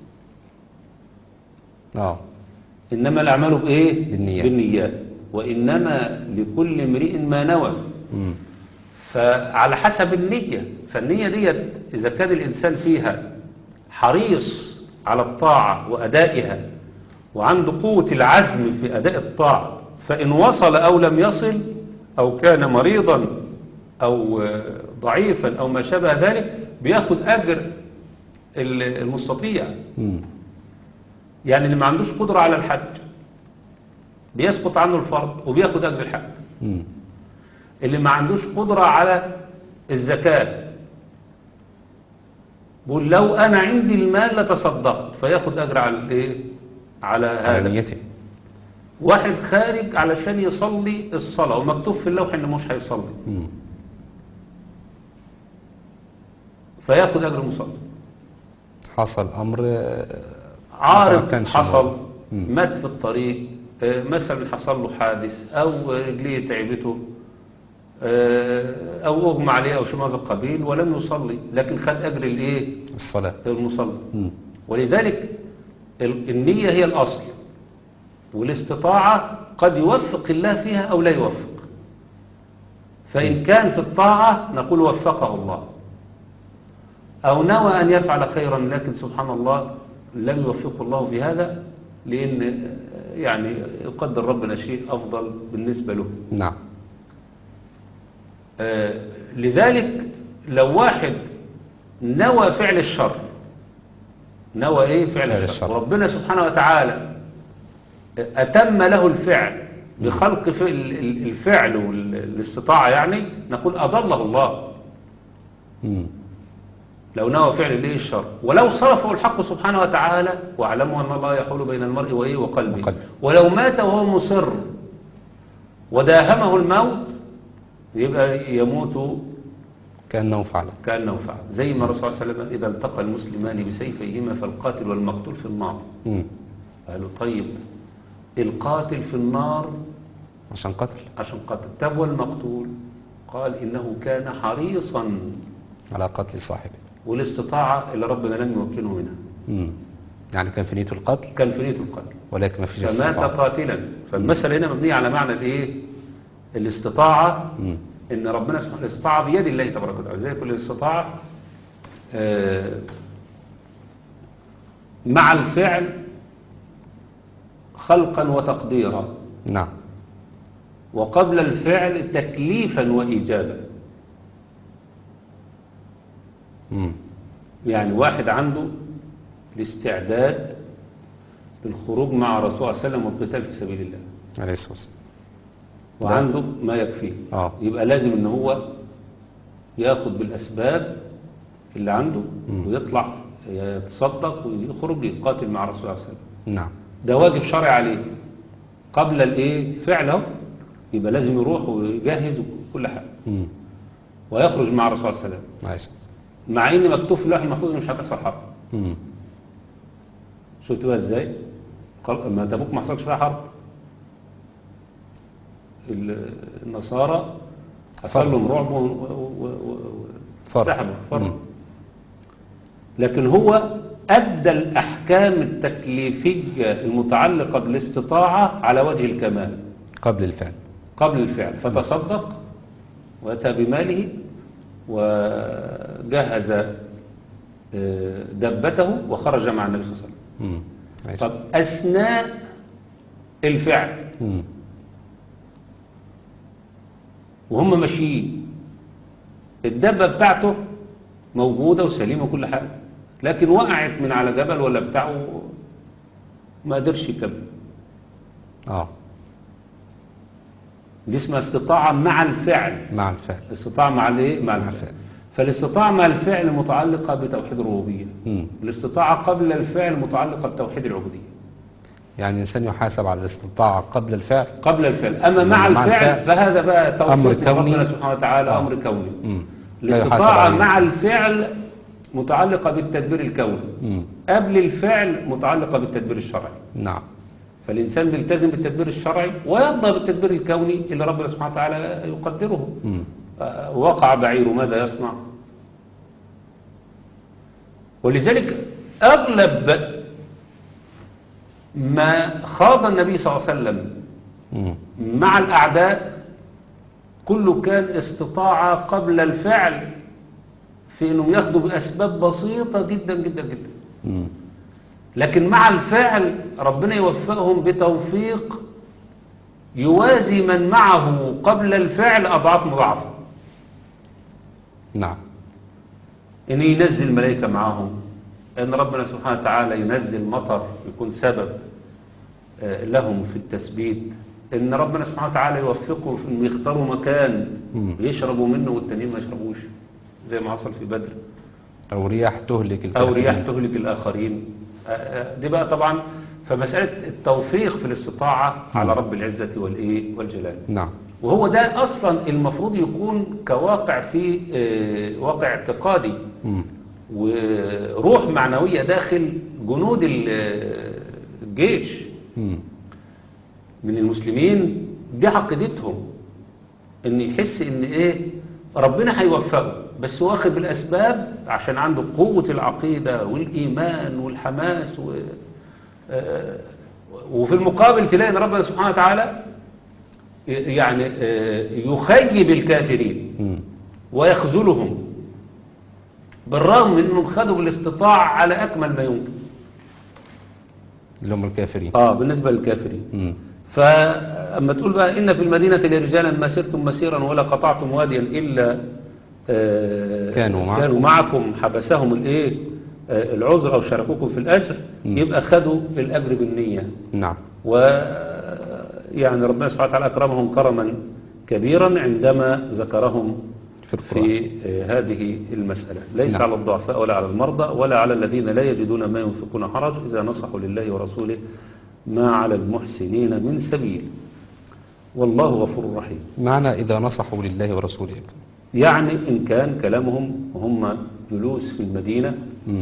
اه إنما الأعمال بإيه؟ بالنيات. بالنيات وإنما لكل امرئ ما نوى مم. فعلى حسب النية فالنية ديت إذا كان الإنسان فيها حريص على الطاعة وأدائها وعنده قوة العزم في أداء الطاعة فإن وصل أو لم يصل أو كان مريضا أو آه، ضعيفا أو ما شابه ذلك بياخد أجر ال- المستطيع مم. يعني اللي ما عندوش قدرة على الحج بيسقط عنه الفرض وبياخد أجر الحج مم. اللي ما عندوش قدرة على الزكاة بقول لو أنا عندي المال لتصدقت فياخد أجر على الإيه؟ على على هذا نيته واحد خارج علشان يصلي الصلاة ومكتوب في اللوح إنه مش هيصلي مم. فياخد أجر المصلي حصل أمر آه، ما عارض كانش حصل موجود. مم. مات في الطريق آه، مثلا حصل له حادث أو رجليه تعبته آه، أو أغمى عليه أو شيء من هذا القبيل ولم يصلي لكن خد أجر الإيه؟ الصلاة المصلي مم. ولذلك ال- النية هي الأصل والاستطاعة قد يوفق الله فيها أو لا يوفق فإن كان في الطاعة نقول وفقه الله أو نوى أن يفعل خيرا لكن سبحان الله لم يوفقه الله في هذا لأن آه، يعني يقدر ربنا شيء أفضل بالنسبة له نعم آه، لذلك لو واحد نوى فعل الشر نوى ايه فعل, فعل الشر. الشر. وربنا سبحانه وتعالى أتم له الفعل بخلق فعل ال- الفعل والاستطاعة يعني نقول أضله الله مم. لو نوى فعل الايه الشر ولو صرفه الحق سبحانه وتعالى واعلموا ان الله يحول بين المرء وايه وقلبه وقلبه. ولو مات وهو مصر وداهمه الموت يبقى يموت كأنه فعل كأنه فعل زي ما الرسول صلى الله عليه وسلم إذا التقى المسلمان بسيفيهما فالقاتل والمقتول في النار مم. قالوا طيب القاتل في النار عشان قتل عشان قتل طب والمقتول قال إنه كان حريصا على قتل صاحبه والاستطاعة اللي ربنا لم يمكنه منها مم. يعني كان في نيته القتل كان في نية القتل ولكن ما فيش فمات استطاعة قاتلا فالمسألة هنا مبنية على معنى الايه الاستطاعة مم. ان ربنا سبحانه الاستطاعة بيد الله تبارك وتعالى زي كل الاستطاعة آه، مع الفعل خلقا وتقديرا نعم وقبل الفعل تكليفا وإيجابا مم. يعني واحد عنده الاستعداد للخروج مع الرسول صلى الله عليه وسلم والقتال في سبيل الله عليه الصلاة والسلام وعنده ما يكفيه اه يبقى لازم ان هو ياخد بالاسباب اللي عنده مم. ويطلع يتصدق ويخرج يقاتل مع الرسول صلى الله عليه وسلم نعم ده واجب شرعي عليه قبل الايه فعله يبقى لازم يروح ويجهز وكل حاجه مم. ويخرج مع الرسول صلى الله عليه وسلم عليه الصلاة والسلام مع ان مكتوب في اللوح المحفوظ إن مش هتحصل حرب مم. شفت بقى ازاي قال- ما تبوك ما حصلش فيها حرب ال- النصارى حصل لهم رعب و- و- و- و- فرق. سحبوا فرق مم. لكن هو أدى الأحكام التكليفية المتعلقة بالاستطاعة على وجه الكمال قبل الفعل قبل الفعل فتصدق وأتى بماله وجهز آه، دبته وخرج مع النبي صلى الله عليه وسلم مم. عليه طب الصلاة أثناء الفعل مم. وهم ماشيين الدبة بتاعته موجودة وسليمة وكل حاجة لكن وقعت من على جبل ولا بتاعه ما قدرش يكمل اه دي اسمها استطاعة مع الفعل مع الفعل الاستطاعة مع الايه مع مع الفعل الفعل. فالاستطاعة مع الفعل متعلقة بتوحيد الربوبية مم. الاستطاعة قبل الفعل متعلقة بتوحيد العبودية يعني الإنسان يحاسب على الاستطاعة قبل الفعل قبل الفعل أما مع, مع الفعل, الفعل فهذا بقى توفيق أمر من كوني. ربنا سبحانه وتعالى آه. أمر كوني مم. لا يحاسب الاستطاعة عليه مع الإنسان. الفعل متعلقة بالتدبير الكوني مم. قبل الفعل متعلقة بالتدبير الشرعي نعم فالإنسان بيلتزم بالتدبير الشرعي ويرضى بالتدبير الكوني اللي ربنا سبحانه وتعالى يقدره مم. آه، وقع بعير ماذا يصنع ولذلك أغلب ما خاض النبي صلى الله عليه وسلم مم. مع الأعداء كله كان استطاعة قبل الفعل في أنهم ياخدوا بأسباب بسيطة جدا جدا جدا مم. لكن مع الفعل ربنا يوفقهم بتوفيق يوازي من معه قبل الفعل أضعاف مضاعفة نعم إن ينزل ملائكة معهم إن ربنا سبحانه وتعالى ينزل مطر يكون سبب آه، لهم في التثبيت إن ربنا سبحانه وتعالى يوفقهم في إن يختاروا مكان مم. يشربوا منه والتانيين ما يشربوش زي ما حصل في بدر أو رياح تهلك أو الكافرين. رياح تهلك الآخرين آه، آه، دي بقى طبعا فمسألة التوفيق في الاستطاعة على رب العزة والإيه والجلال نعم وهو ده أصلا المفروض يكون كواقع في آه، واقع اعتقادي مم. وروح معنوية داخل جنود ال- الجيش مم. من المسلمين دي عقيدتهم ان يحس ان ايه ربنا هيوفقه بس هو واخد بالاسباب عشان عنده قوة العقيدة والايمان والحماس و... آه، وفي المقابل تلاقي ان ربنا سبحانه وتعالى يعني آه، يخيب الكافرين مم. ويخذلهم بالرغم من انهم خدوا بالاستطاعة على اكمل ما يمكن اللي هم الكافرين اه بالنسبة للكافرين مم. فأما تقول بقى إن في المدينة لرجالا ما سرتم مسيرا ولا قطعتم واديا إلا آه، كانوا معكم. كانوا معكم حبسهم الإيه آه، العذر أو شاركوكم في الأجر مم. يبقى خدوا الأجر بالنية نعم و يعني ربنا سبحانه وتعالى أكرمهم كرما كبيرا عندما ذكرهم في القرآن في آه، هذه المسألة ليس نعم. على الضعفاء ولا على المرضى ولا على الذين لا يجدون ما ينفقون حرج إذا نصحوا لله ورسوله ما على المحسنين من سبيل والله غفور رحيم معنى إذا نصحوا لله ورسوله يعني إن كان كلامهم هم جلوس في المدينة مم.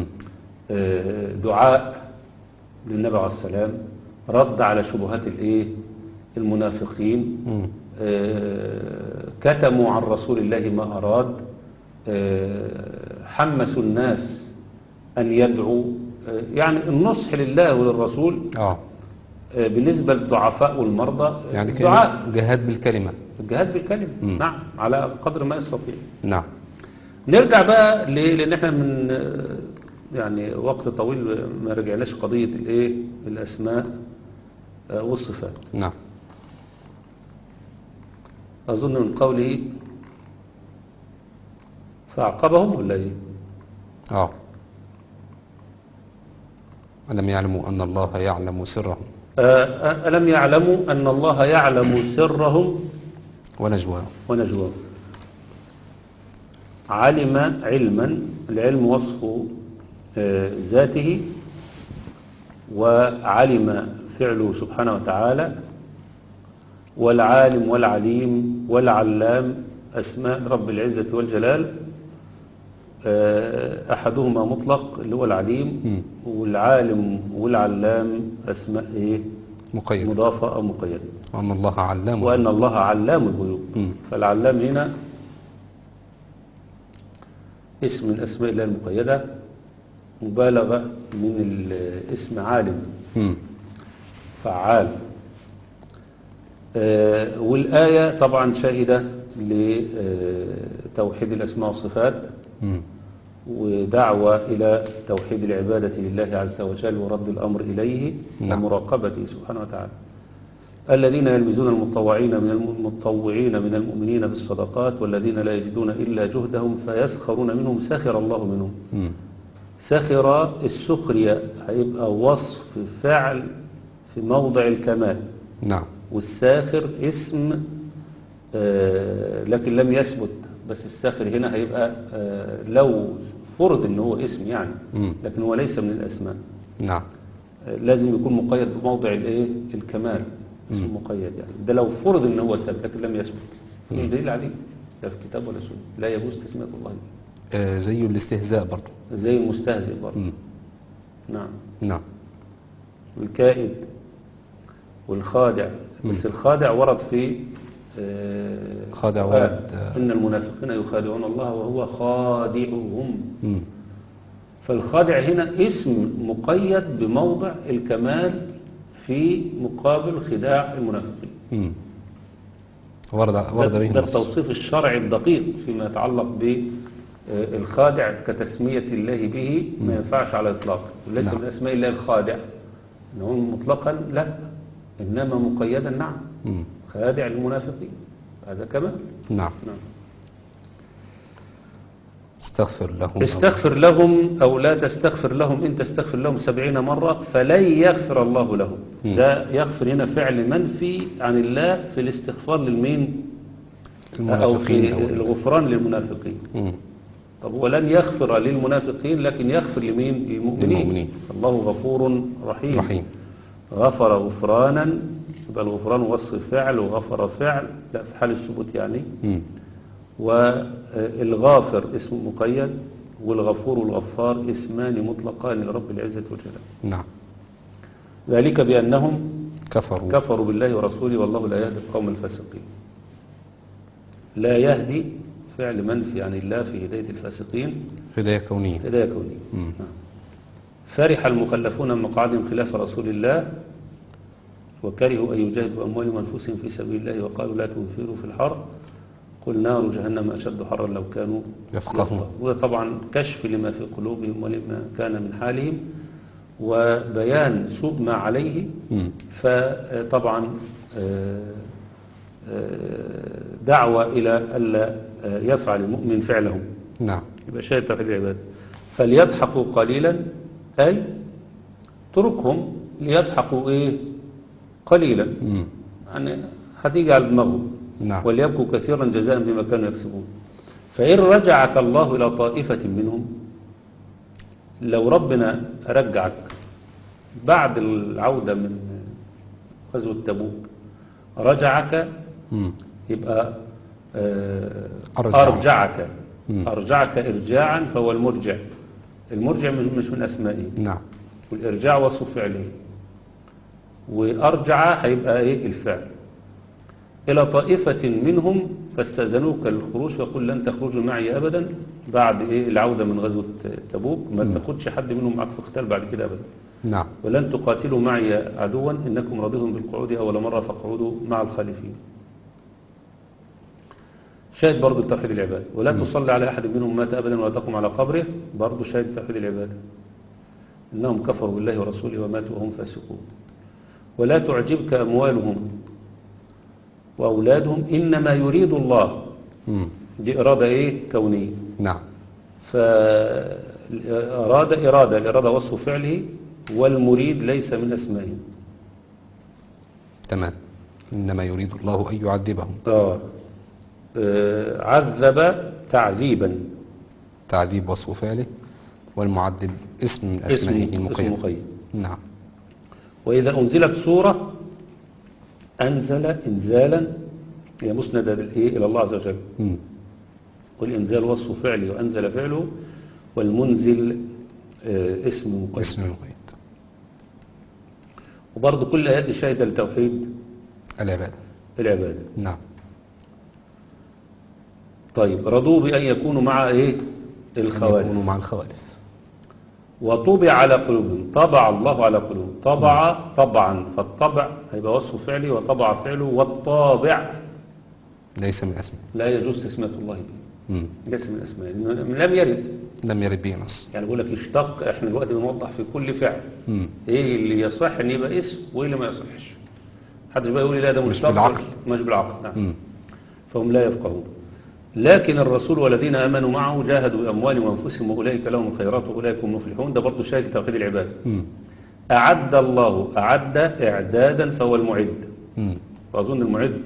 آه، دعاء للنبي عليه السلام رد على شبهات الايه المنافقين مم. آه، كتموا عن رسول الله ما أراد آه، حمسوا الناس أن يدعوا آه، يعني النصح لله وللرسول اه آه، بالنسبة للضعفاء والمرضى يعني دعاء كان جهاد بالكلمة الجهاد بالكلمة مم. نعم على قدر ما يستطيع نعم نرجع بقى ليه لان احنا من آه، يعني وقت طويل ما رجعناش قضية الايه الاسماء آه، والصفات نعم اظن من قوله فاعقبهم ولا ايه اه ألم يعلموا أن الله يعلم سرهم آه، ألم يعلموا أن الله يعلم سرهم ونجواهم ونجواهم علم علما العلم وصف آه، ذاته وعلم فعله سبحانه وتعالى والعالم والعليم والعلام أسماء رب العزة والجلال آه، أحدهما مطلق اللي هو العليم مم. والعالم والعلام أسماء إيه مقيد مضافة أو مقيدة وأن الله علام وأن الله علام الغيوب مم. فالعلام هنا اسم من أسماء الله المقيدة مبالغة من الاسم عالم مم. فعال آه، والآية طبعا شاهدة لتوحيد الأسماء والصفات مم. ودعوة إلى توحيد العبادة لله عز وجل ورد الأمر إليه نعم. ومراقبته سبحانه وتعالى الذين يلمزون المطوعين من المتطوعين من المؤمنين في الصدقات والذين لا يجدون إلا جهدهم فيسخرون منهم سخر الله منهم مم. سخر السخرية هيبقى وصف فعل في موضع الكمال نعم والساخر اسم آه، لكن لم يثبت بس الساخر هنا هيبقى آه، لو فرض ان هو اسم يعني مم. لكن هو ليس من الاسماء نعم آه، لازم يكون مقيد بموضع الايه الكمال اسم مقيد يعني ده لو فرض ان هو ثابت لكن لم يثبت مش دليل عليه لا في كتاب ولا سنه لا يجوز تسميه الله آه زي الاستهزاء برضه زي المستهزئ برضه مم. نعم نعم والكائد والخادع بس الخادع ورد في آه، خادع القرآن. ورد، آه. إن المنافقين يخادعون الله وهو خادعهم مم. فالخادع هنا اسم مقيد بموضع الكمال في مقابل خداع المنافقين مم. ورد ورد ده, به ده النص التوصيف الشرعي الدقيق فيما يتعلق بالخادع كتسمية الله به ما ينفعش على الإطلاق وليس نعم. من أسماء الله الخادع إنه مطلقا لا إنما مقيدا نعم مم. خادع المنافقين هذا كمان نعم نعم استغفر لهم استغفر لهم أو لا تستغفر لهم إن تستغفر لهم سبعين مرة فلن يغفر الله لهم مم. ده يغفر هنا فعل منفي عن الله في الاستغفار للمين أو المنافقين في أو ال- الغفران للمنافقين مم. طب هو لن يغفر للمنافقين لكن يغفر لمين للمؤمنين للمؤمنين. الله غفور رحيم رحيم غفر غفرانا يبقى الغفران وصف فعل وغفر فعل لا في حال الثبوت يعني مم. والغافر اسم مقيد والغفور والغفار اسمان مطلقان لرب العزة والجلال نعم ذلك بأنهم كفروا كفروا بالله ورسوله والله لا يهدي القوم الفاسقين لا يهدي فعل منفي عن الله في هداية الفاسقين هداية كونية هداية كونية مم. نعم. فرح المخلفون من مقعدهم خلاف رسول الله وكرهوا أن يجاهدوا أموالهم وأنفسهم في سبيل الله وقالوا لا تنفروا في الحر قل نار جهنم أشد حرا لو كانوا يفقهون. وده طبعا كشف لما في قلوبهم ولما كان من حالهم وبيان سوء ما عليه مم. فطبعا آه، آه، دعوة إلى ألا آه، يفعل المؤمن فعلهم نعم يبقى شاهد توحيد العبادة فليضحكوا قليلا أي تركهم ليضحكوا إيه قليلا مم. يعني هتيجي على دماغهم نعم وليبكوا كثيرا جزاء بما كانوا يكسبون فإن رجعك الله إلى طائفة منهم لو ربنا رجعك بعد العودة من غزوة تبوك رجعك مم. يبقى آه، أرجع. أرجعك مم. أرجعك إرجاعا فهو المرجع المرجع مش مش من أسمائه نعم والإرجاع وصف فعله وأرجع هيبقى إيه الفعل إلى طائفة منهم فاستأذنوك للخروج فقل لن تخرجوا معي أبدا بعد إيه العودة من غزوة تبوك ما تاخدش حد منهم معك في قتال بعد كده أبدا نعم ولن تقاتلوا معي عدوا إنكم رضيتم بالقعود أول مرة فاقعدوا مع الخالفين شاهد برضو توحيد العبادة ولا تصلي على أحد منهم مات أبدا ولا تقم على قبره برضو شاهد توحيد العبادة إنهم كفروا بالله ورسوله وماتوا وهم فاسقون ولا تعجبك أموالهم وأولادهم إنما يريد الله مم. دي إرادة إيه كونية نعم فأراد إرادة الإرادة وصف فعله والمريد ليس من أسمائه تمام إنما يريد الله أن يعذبهم آه. آه، عذب تعذيبا تعذيب وصف فعله والمعذب اسم من اسم أسمائه اسم المقيد مقيد نعم وإذا أنزلت سورة أنزل إنزالا هي مسندة للإيه؟ إلى الله عز وجل مم. والإنزال وصف فعله وأنزل فعله والمنزل آه، اسم مقيد اسم المقيد وبرضه كل آيات دي شاهدة لتوحيد العبادة العبادة نعم طيب رضوا بأن يكونوا مع إيه أن الخوارج يكونوا مع الخوالف وطبع على قلوبهم طبع الله على قلوبهم طبع طبعا فالطبع هيبقى وصف فعلي وطبع فعله والطابع ليس من أسمائه لا يجوز تسمية الله به مم. ليس من اسماء لم يرد لم يرد به نص يعني بقول لك اشتق احنا دلوقتي بنوضح في كل فعل مم. ايه اللي يصح ان يبقى اسم وايه اللي ما يصحش محدش بقى يقول لي لا ده مش مشتق بالعقل. مش بالعقل نعم مم. فهم لا يفقهون لكن الرسول والذين امنوا معه جاهدوا باموالهم وانفسهم واولئك لهم الخيرات واولئك هم المفلحون ده برضه شاهد توحيد العباده مم. اعد الله اعد اعدادا فهو المعد مم. واظن المعد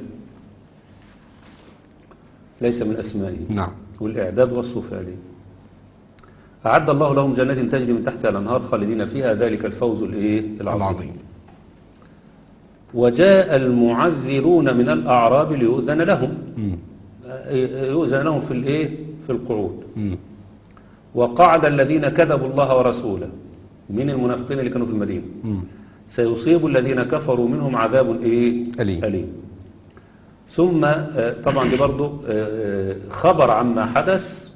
ليس من اسمائه نعم والإعداد وصف فعله أعد الله لهم جنات تجري من تحتها الأنهار خالدين فيها ذلك الفوز الإيه العظيم العظيم وجاء المعذرون من الأعراب ليؤذن لهم مم. يؤذن لهم في الإيه في القعود مم. وقعد الذين كذبوا الله ورسوله من المنافقين اللي كانوا في المدينة مم. سيصيب الذين كفروا منهم عذاب إيه أليم. أليم ثم آه، طبعا دي برضو آه، آه، خبر عما حدث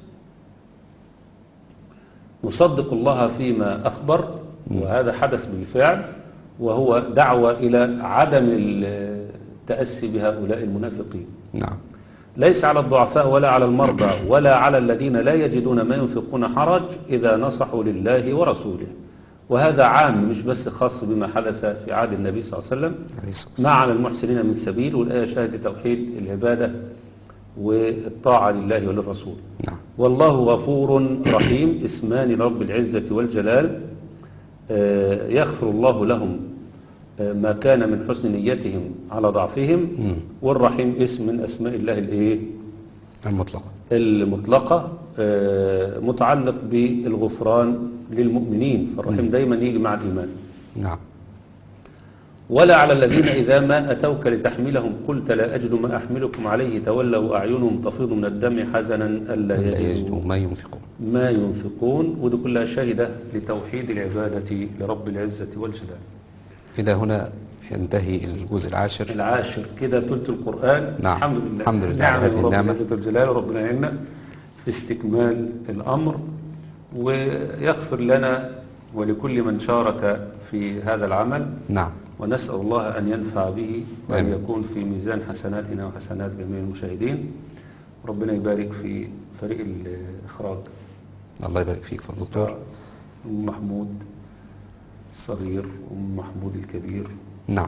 نصدق الله فيما أخبر وهذا حدث بالفعل وهو دعوة إلى عدم التأسي بهؤلاء المنافقين نعم ليس على الضعفاء ولا على المرضى ولا على الذين لا يجدون ما ينفقون حرج إذا نصحوا لله ورسوله وهذا عام مش بس خاص بما حدث في عهد النبي صلى الله عليه وسلم عليه الصلاة ما والسلام. على المحسنين من سبيل والآية شاهد توحيد العبادة والطاعة لله وللرسول نعم والله غفور رحيم اسمان لرب العزة والجلال آه، يغفر الله لهم آه، ما كان من حسن نيتهم على ضعفهم مم. والرحيم اسم من أسماء الله الإيه المطلقة المطلقة آه، متعلق بالغفران للمؤمنين فالرحيم دايما يجي مع الإيمان نعم ولا على الذين إذا ما أتوك لتحملهم قلت لا أجد ما أحملكم عليه تولوا أعينهم تفيض من الدم حزنا ألا لا يجدوا يجدوا ما ينفقون ما ينفقون ودي كلها شاهدة لتوحيد العبادة لرب العزة والجلال إلى هنا ينتهي الجزء العاشر العاشر كده تلت القرآن نعم. الحمد لله الحمد لله نعم على هذه رب النعمة. العزة والجلال ربنا يعيننا في استكمال الأمر ويغفر لنا ولكل من شارك في هذا العمل نعم ونسأل الله أن ينفع به وأن آمين. يكون في ميزان حسناتنا وحسنات جميع المشاهدين ربنا يبارك في فريق الإخراج الله يبارك فيك فضل الدكتور أم محمود الصغير وأم محمود الكبير نعم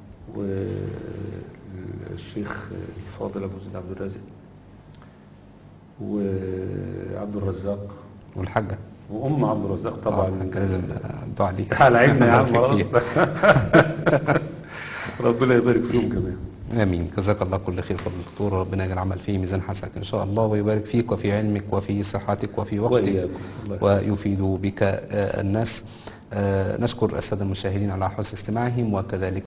والشيخ الفاضل أبو زيد عبد الرازق وعبد الرزاق والحاجة وأم عبد الرزاق طبعا طبعا كان لازم الدعاء ليك على عيننا يا الله عم يبارك خلاص فيك. ربنا يبارك فيهم جميعا آمين جزاك الله كل خير فضل الدكتور ربنا يجعل العمل فيه ميزان حسنك إن شاء الله ويبارك فيك وفي علمك وفي صحتك وفي وقتك وإياكم الله يخليك. ويفيد بك آه، الناس آه، نشكر السادة المشاهدين على حسن استماعهم وكذلك